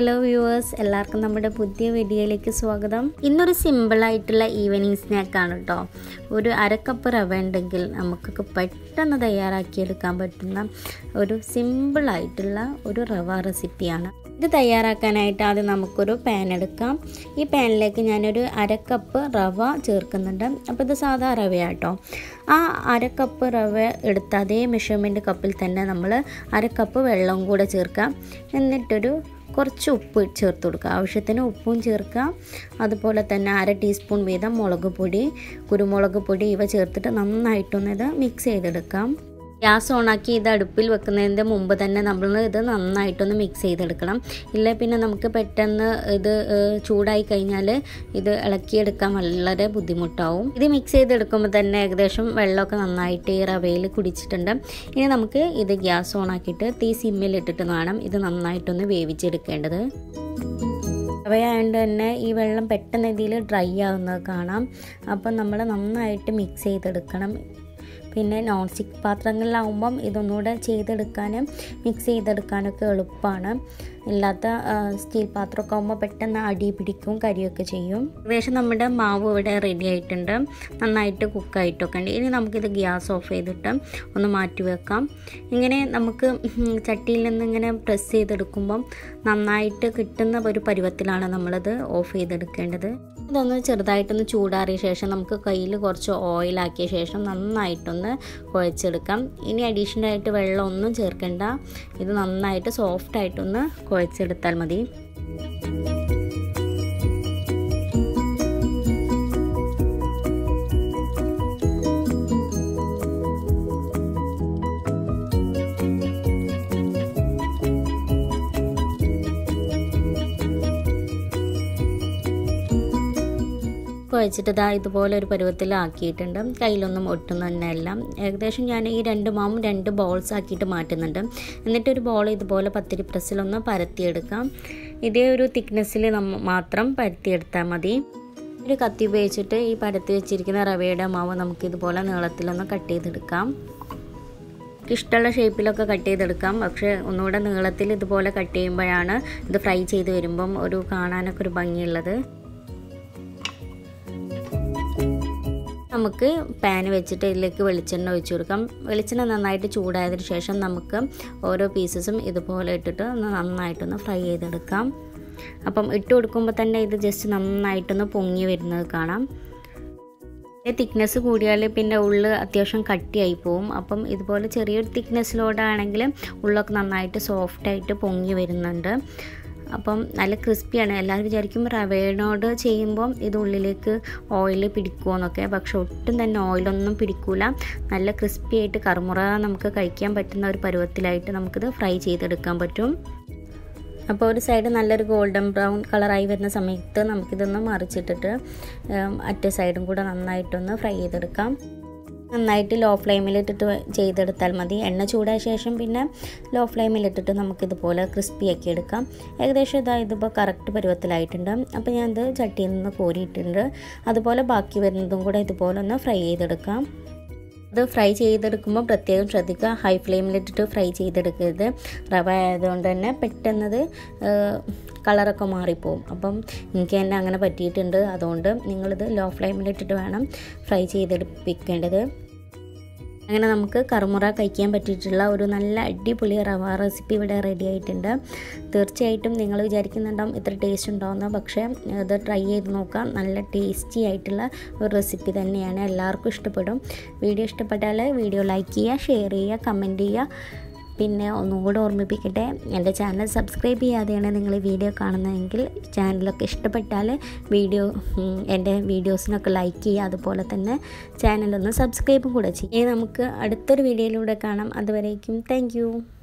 hello viewers എല്ലാവർക്കും നമ്മുടെ പുതിയ വീഡിയോയിലേക്ക് സ്വാഗതം ഇന്നൊരു സിമ്പിളായിട്ടുള്ള ഈവനിങ് സ്നാക്കാണ് കേട്ടോ ഒരു അരക്കപ്പ് റവ ഉണ്ടെങ്കിൽ നമുക്കൊക്കെ പെട്ടെന്ന് തയ്യാറാക്കിയെടുക്കാൻ പറ്റുന്ന ഒരു സിമ്പിളായിട്ടുള്ള ഒരു റവ റെസിപ്പിയാണ് ഇത് തയ്യാറാക്കാനായിട്ട് ആദ്യം നമുക്കൊരു പാൻ എടുക്കാം ഈ പാനിലേക്ക് ഞാനൊരു അരക്കപ്പ് റവ ചേർക്കുന്നുണ്ട് അപ്പോൾ ഇത് സാധാ റവയാട്ടോ ആ അരക്കപ്പ് റവ എടുത്ത അതേ മെഷർമെൻറ്റ് കപ്പിൽ തന്നെ നമ്മൾ അരക്കപ്പ് വെള്ളം കൂടെ ചേർക്കാം എന്നിട്ടൊരു കുറച്ച് ഉപ്പ് ചേർത്ത് കൊടുക്കുക ആവശ്യത്തിന് ഉപ്പും ചേർക്കുക അതുപോലെ തന്നെ അര ടീസ്പൂൺ വീതം മുളക് പൊടി കുരുമുളക് പൊടി ഇവ ചേർത്തിട്ട് നന്നായിട്ടൊന്ന് ഇത് മിക്സ് ചെയ്തെടുക്കാം ഗ്യാസ് ഓണാക്കി ഇത് അടുപ്പിൽ വെക്കുന്നതിൻ്റെ മുമ്പ് തന്നെ നമ്മൾ ഇത് നന്നായിട്ടൊന്ന് മിക്സ് ചെയ്തെടുക്കണം ഇല്ല പിന്നെ നമുക്ക് പെട്ടെന്ന് ഇത് ചൂടായി കഴിഞ്ഞാൽ ഇത് ഇളക്കിയെടുക്കാൻ വളരെ ബുദ്ധിമുട്ടാവും ഇത് മിക്സ് ചെയ്തെടുക്കുമ്പോൾ തന്നെ ഏകദേശം വെള്ളമൊക്കെ നന്നായിട്ട് ഈ റവയിൽ കുടിച്ചിട്ടുണ്ട് ഇനി നമുക്ക് ഇത് ഗ്യാസ് ഓണാക്കിയിട്ട് തീ സിമ്മിലിട്ടിട്ട് വേണം ഇത് നന്നായിട്ടൊന്ന് വേവിച്ചെടുക്കേണ്ടത് റവയായതുകൊണ്ട് തന്നെ ഈ വെള്ളം പെട്ടെന്ന് ഇതിൽ ഡ്രൈ ആവുന്നത് കാണാം അപ്പം നമ്മൾ നന്നായിട്ട് മിക്സ് ചെയ്തെടുക്കണം പിന്നെ നോൺ സ്റ്റിക്ക് പാത്രങ്ങളിലാവുമ്പം ഇതൊന്നുകൂടെ ചെയ്തെടുക്കാനും മിക്സ് ചെയ്തെടുക്കാനൊക്കെ എളുപ്പമാണ് ഇല്ലാത്ത സ്റ്റീൽ പാത്രമൊക്കെ ആകുമ്പോൾ പെട്ടെന്ന് അടി പിടിക്കും കരിയൊക്കെ ചെയ്യും ഏകദേശം നമ്മുടെ മാവ് ഇവിടെ റെഡി ആയിട്ടുണ്ട് നന്നായിട്ട് കുക്കായിട്ടൊക്കെ ഉണ്ട് ഇനി നമുക്കിത് ഗ്യാസ് ഓഫ് ചെയ്തിട്ട് ഒന്ന് മാറ്റി വെക്കാം ഇങ്ങനെ നമുക്ക് ചട്ടിയിൽ നിന്ന് ഇങ്ങനെ പ്രസ് ചെയ്തെടുക്കുമ്പം നന്നായിട്ട് കിട്ടുന്ന ഒരു പരുവത്തിലാണ് നമ്മളത് ഓഫ് ചെയ്തെടുക്കേണ്ടത് ഇതൊന്ന് ചെറുതായിട്ടൊന്ന് ചൂടാറിയ ശേഷം നമുക്ക് കയ്യിൽ കുറച്ച് ഓയിലാക്കിയ ശേഷം നന്നായിട്ടൊന്ന് കുഴച്ചെടുക്കാം ഇനി അഡീഷണൽ ആയിട്ട് വെള്ളം ഒന്നും ചേർക്കേണ്ട ഇത് നന്നായിട്ട് സോഫ്റ്റായിട്ടൊന്ന് കുഴച്ചെടുത്താൽ മതി കുഴച്ചിട്ട് ഇതാ ഇതുപോലെ ഒരു പരുവത്തിലാക്കിയിട്ടുണ്ട് കയ്യിലൊന്നും ഒട്ടും തന്നെ അല്ല ഏകദേശം ഞാൻ ഈ രണ്ട് മാവും രണ്ട് ബോൾസ് ആക്കിയിട്ട് മാറ്റുന്നുണ്ട് എന്നിട്ടൊരു ബോൾ ഇതുപോലെ പത്തിരി പ്രസ്സിലൊന്ന് പരത്തിയെടുക്കാം ഇതേ ഒരു തിക്നെസ്സിൽ നമ്മ മാത്രം പരത്തിയെടുത്താൽ മതി ഒരു കത്തി ഉപയോഗിച്ചിട്ട് ഈ പരത്തി വെച്ചിരിക്കുന്ന റവയുടെ മാവ് നമുക്കിതുപോലെ നീളത്തിലൊന്ന് കട്ട് ചെയ്തെടുക്കാം ഇഷ്ടമുള്ള ഷേപ്പിലൊക്കെ കട്ട് ചെയ്തെടുക്കാം പക്ഷേ ഒന്നുകൂടെ നീളത്തിൽ ഇതുപോലെ കട്ട് ചെയ്യുമ്പോഴാണ് ഇത് ഫ്രൈ ചെയ്ത് വരുമ്പം ഒരു കാണാനൊക്കെ ഒരു ഭംഗിയുള്ളത് നമുക്ക് പാൻ വെച്ചിട്ട് ഇതിലേക്ക് വെളിച്ചെണ്ണ ഒഴിച്ചു കൊടുക്കാം വെളിച്ചെണ്ണ നന്നായിട്ട് ചൂടായതിനു ശേഷം നമുക്ക് ഓരോ പീസസും ഇതുപോലെ ഇട്ടിട്ട് ഒന്ന് നന്നായിട്ടൊന്ന് ഫ്രൈ ചെയ്തെടുക്കാം അപ്പം ഇട്ട് കൊടുക്കുമ്പോൾ തന്നെ ഇത് ജസ്റ്റ് നന്നായിട്ടൊന്ന് പൊങ്ങി വരുന്നത് കാണാം തിക്നെസ് കൂടിയാൽ പിന്നെ ഉള്ള് അത്യാവശ്യം കട്ടിയായി പോവും അപ്പം ഇതുപോലെ ചെറിയൊരു തിക്നെസ്സിലൂടെ ആണെങ്കിൽ ഉള്ളൊക്കെ നന്നായിട്ട് സോഫ്റ്റായിട്ട് പൊങ്ങി വരുന്നുണ്ട് അപ്പം നല്ല ക്രിസ്പിയാണ് എല്ലാവരും വിചാരിക്കും റവയോട് ചെയ്യുമ്പം ഇത് ഉള്ളിലേക്ക് ഓയിൽ പിടിക്കുമോയെന്നൊക്കെ പക്ഷെ ഒട്ടും തന്നെ ഓയിലൊന്നും പിടിക്കൂല നല്ല ക്രിസ്പി ആയിട്ട് കറുമുറ നമുക്ക് കഴിക്കാൻ പറ്റുന്ന ഒരു പരുവത്തിലായിട്ട് നമുക്കിത് ഫ്രൈ ചെയ്തെടുക്കാൻ പറ്റും അപ്പോൾ ഒരു സൈഡ് നല്ലൊരു ഗോൾഡൻ ബ്രൗൺ കളറായി വരുന്ന സമയത്ത് നമുക്കിതൊന്ന് മറിച്ചിട്ടിട്ട് അറ്റ സൈഡും കൂടെ നന്നായിട്ടൊന്ന് ഫ്രൈ ചെയ്തെടുക്കാം നന്നായിട്ട് ലോ ഫ്ലെയിമിലിട്ടിട്ട് ചെയ്തെടുത്താൽ മതി എണ്ണ ചൂടായ ശേഷം പിന്നെ ലോ ഫ്ലെയിമിലിട്ടിട്ട് നമുക്കിതുപോലെ ക്രിസ്പി ആക്കി എടുക്കാം ഏകദേശം ഇതാ ഇതിപ്പോൾ കറക്റ്റ് പരുവത്തിലായിട്ടുണ്ട് അപ്പോൾ ഞാൻ ഇത് ചട്ടിയിൽ നിന്ന് കോരിയിട്ടുണ്ട് അതുപോലെ ബാക്കി വരുന്നതും കൂടെ ഇതുപോലെ ഒന്ന് ഫ്രൈ ചെയ്തെടുക്കാം അത് ഫ്രൈ ചെയ്തെടുക്കുമ്പോൾ പ്രത്യേകം ശ്രദ്ധിക്കുക ഹൈ ഫ്ലെയിമിലിട്ടിട്ട് ഫ്രൈ ചെയ്തെടുക്കരുത് റവ ആയതുകൊണ്ട് തന്നെ പെട്ടെന്നത് കളറൊക്കെ മാറിപ്പോവും അപ്പം എനിക്ക് തന്നെ അങ്ങനെ പറ്റിയിട്ടുണ്ട് അതുകൊണ്ട് നിങ്ങളിത് ലോ ഫ്ലെയിമിലിട്ടിട്ട് വേണം ഫ്രൈ ചെയ്തെടുപ്പിക്കേണ്ടത് അങ്ങനെ നമുക്ക് കറുമുറ കഴിക്കാൻ പറ്റിയിട്ടുള്ള ഒരു നല്ല അടിപൊളി റവ റെസിപ്പി ഇവിടെ റെഡി ആയിട്ടുണ്ട് തീർച്ചയായിട്ടും നിങ്ങൾ വിചാരിക്കുന്നുണ്ടാവും ഇത്ര ടേസ്റ്റ് ഉണ്ടാവുന്ന പക്ഷേ ഇത് ട്രൈ ചെയ്ത് നോക്കാം നല്ല ടേസ്റ്റി ആയിട്ടുള്ള ഒരു റെസിപ്പി തന്നെയാണ് എല്ലാവർക്കും ഇഷ്ടപ്പെടും വീഡിയോ ഇഷ്ടപ്പെട്ടാൽ വീഡിയോ ലൈക്ക് ചെയ്യുക ഷെയർ ചെയ്യുക കമൻറ്റ് ചെയ്യുക പിന്നെ ഒന്നുകൂടെ ഓർമ്മിപ്പിക്കട്ടെ എൻ്റെ ചാനൽ സബ്സ്ക്രൈബ് ചെയ്യാതെയാണ് നിങ്ങൾ വീഡിയോ കാണുന്നതെങ്കിൽ ചാനലൊക്കെ ഇഷ്ടപ്പെട്ടാൽ വീഡിയോ എൻ്റെ വീഡിയോസിനൊക്കെ ലൈക്ക് ചെയ്യുക അതുപോലെ തന്നെ ചാനലൊന്ന് സബ്സ്ക്രൈബും കൂടെ ചെയ്യും നമുക്ക് അടുത്തൊരു വീഡിയോയിലൂടെ കാണാം അതുവരേക്കും താങ്ക്